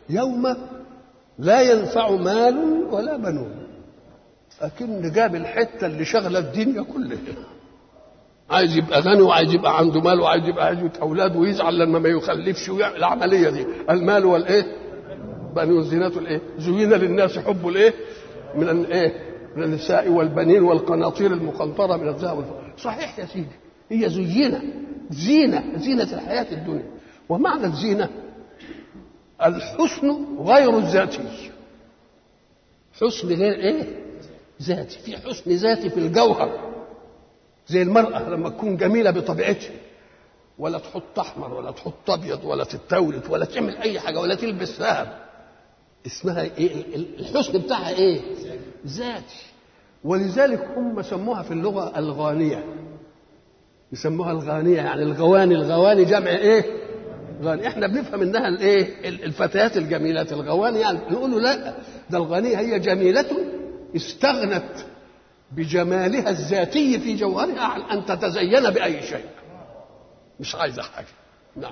يوم لا ينفع مال ولا بنون أكن جاب الحتة اللي شغلة الدنيا كلها عايز يبقى غني وعايز يبقى عنده مال وعايز يبقى عايز أولاد ويزعل لما ما يخلفش ويعمل العملية دي المال والإيه؟ بني زينة الإيه؟ زين للناس حب الإيه؟ من الإيه؟ من النساء والبنين والقناطير المقنطرة من الذهب والفضة صحيح يا سيدي هي زينة زينة زينة الحياة الدنيا ومعنى الزينة الحسن غير الذاتي حسن غير ايه ذاتي في حسن ذاتي في الجوهر زي المرأة لما تكون جميلة بطبيعتها ولا تحط أحمر ولا تحط أبيض ولا تتولد ولا تعمل أي حاجة ولا تلبس ذهب اسمها ايه الحسن بتاعها ايه ذاتي ولذلك هم سموها في اللغة الغانية يسموها الغانية يعني الغواني الغواني جمع ايه غاني احنا بنفهم انها الايه الفتيات الجميلات الغواني يعني نقول له لا ده الغانية هي جميلة استغنت بجمالها الذاتي في جوهرها عن ان تتزين باي شيء مش عايزه حاجه نعم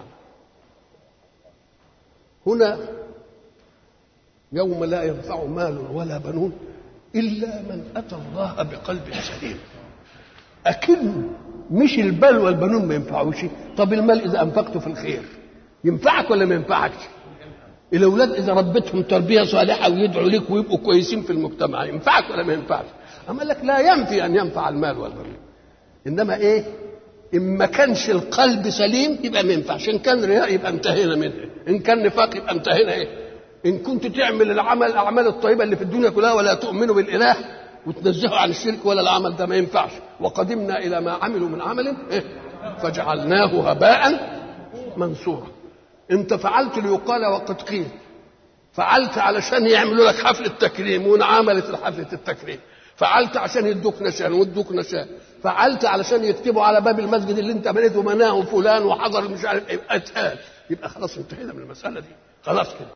هنا يوم لا ينفع مال ولا بنون الا من اتى الله بقلب سليم اكن مش المال والبنون ما ينفعوش طب المال اذا انفقته في الخير ينفعك ولا ما ينفعكش الاولاد اذا ربيتهم تربيه صالحه ويدعوا لك ويبقوا كويسين في المجتمع ينفعك ولا ما ينفعش اما لك لا ينفي ان ينفع المال والبنون انما ايه ان ما كانش القلب سليم يبقى ما ينفعش ان كان رياء يبقى انتهينا منه ان كان نفاق يبقى انتهينا ايه ان كنت تعمل العمل الاعمال الطيبه اللي في الدنيا كلها ولا تؤمنوا بالاله وتنزهوا عن الشرك ولا العمل ده ما ينفعش وقدمنا الى ما عملوا من عمل إيه؟ فجعلناه هباء منصورا انت فعلت ليقال وقد قيل فعلت علشان يعملوا لك حفله تكريم وانعملت حفله التكريم فعلت عشان يدوك نشان ويدوك نشان فعلت علشان يكتبوا على باب المسجد اللي انت بنيته مناه فلان وحضر مش عارف ايه اتقال يبقى خلاص انتهينا من المساله دي خلاص كده